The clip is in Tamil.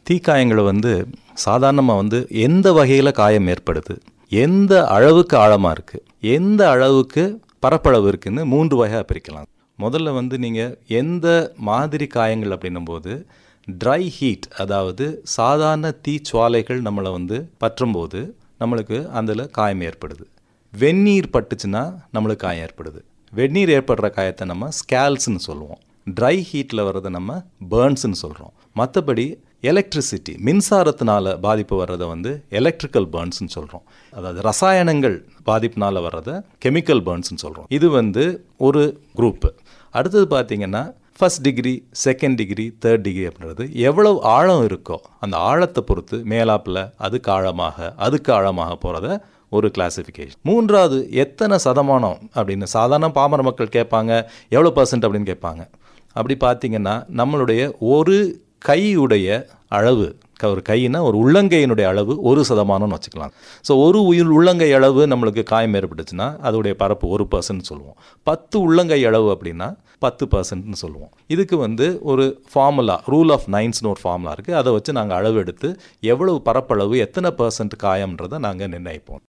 தீக்காயங்களை வந்து சாதாரணமாக வந்து எந்த வகையில் காயம் ஏற்படுது எந்த அளவுக்கு ஆழமாக இருக்குது எந்த அளவுக்கு பரப்பளவு இருக்குன்னு மூன்று வகையாக பிரிக்கலாம் முதல்ல வந்து நீங்கள் எந்த மாதிரி காயங்கள் அப்படின்னும்போது ட்ரை ஹீட் அதாவது சாதாரண தீச்சுவாலைகள் நம்மளை வந்து பற்றும்போது நம்மளுக்கு அதில் காயம் ஏற்படுது வெந்நீர் பட்டுச்சுன்னா நம்மளுக்கு காயம் ஏற்படுது வெந்நீர் ஏற்படுற காயத்தை நம்ம ஸ்கேல்ஸ்னு சொல்லுவோம் ட்ரை ஹீட்டில் வர்றதை நம்ம பேர்ன்ஸ்னு சொல்கிறோம் மற்றபடி எலக்ட்ரிசிட்டி மின்சாரத்தினால பாதிப்பு வர்றதை வந்து எலக்ட்ரிக்கல் பேர்ன்ஸ்னு சொல்கிறோம் அதாவது ரசாயனங்கள் பாதிப்புனால வர்றதை கெமிக்கல் பேர்ன்ஸ்னு சொல்கிறோம் இது வந்து ஒரு குரூப்பு அடுத்தது பார்த்தீங்கன்னா first degree second degree third degree அப்படின்றது எவ்வளவு ஆழம் இருக்கோ அந்த ஆழத்தை பொறுத்து மேலாப்பில் அதுக்கு ஆழமாக அதுக்கு ஆழமாக போகிறத ஒரு கிளாசிஃபிகேஷன் மூன்றாவது எத்தனை சதமானம் அப்படின்னு சாதாரண பாமர மக்கள் கேட்பாங்க எவ்வளோ பர்சன்ட் அப்படின்னு கேட்பாங்க அப்படி பார்த்தீங்கன்னா நம்மளுடைய ஒரு கையுடைய அளவு க- ஒரு கையினா ஒரு உள்ளங்கையினுடைய அளவு ஒரு சதமானம்னு வச்சுக்கலாம் ஸோ ஒரு உயிர் உள்ளங்கை அளவு நம்மளுக்கு காயம் ஏற்பட்டுச்சுன்னா அதோடைய பரப்பு ஒரு பர்சன்ட் சொல்லுவோம் பத்து உள்ளங்கை அளவு அப்படின்னா பத்து பர்சன்ட்னு சொல்லுவோம் இதுக்கு வந்து ஒரு ஃபார்முலா ரூல் ஆஃப் நைன்ஸ்னு ஒரு ஃபார்முலா இருக்குது அதை வச்சு நாங்கள் அளவு எடுத்து எவ்வளவு பரப்பளவு எத்தனை பர்சன்ட் காயம்ன்றதை நாங்கள் நிர்ணயிப்போம்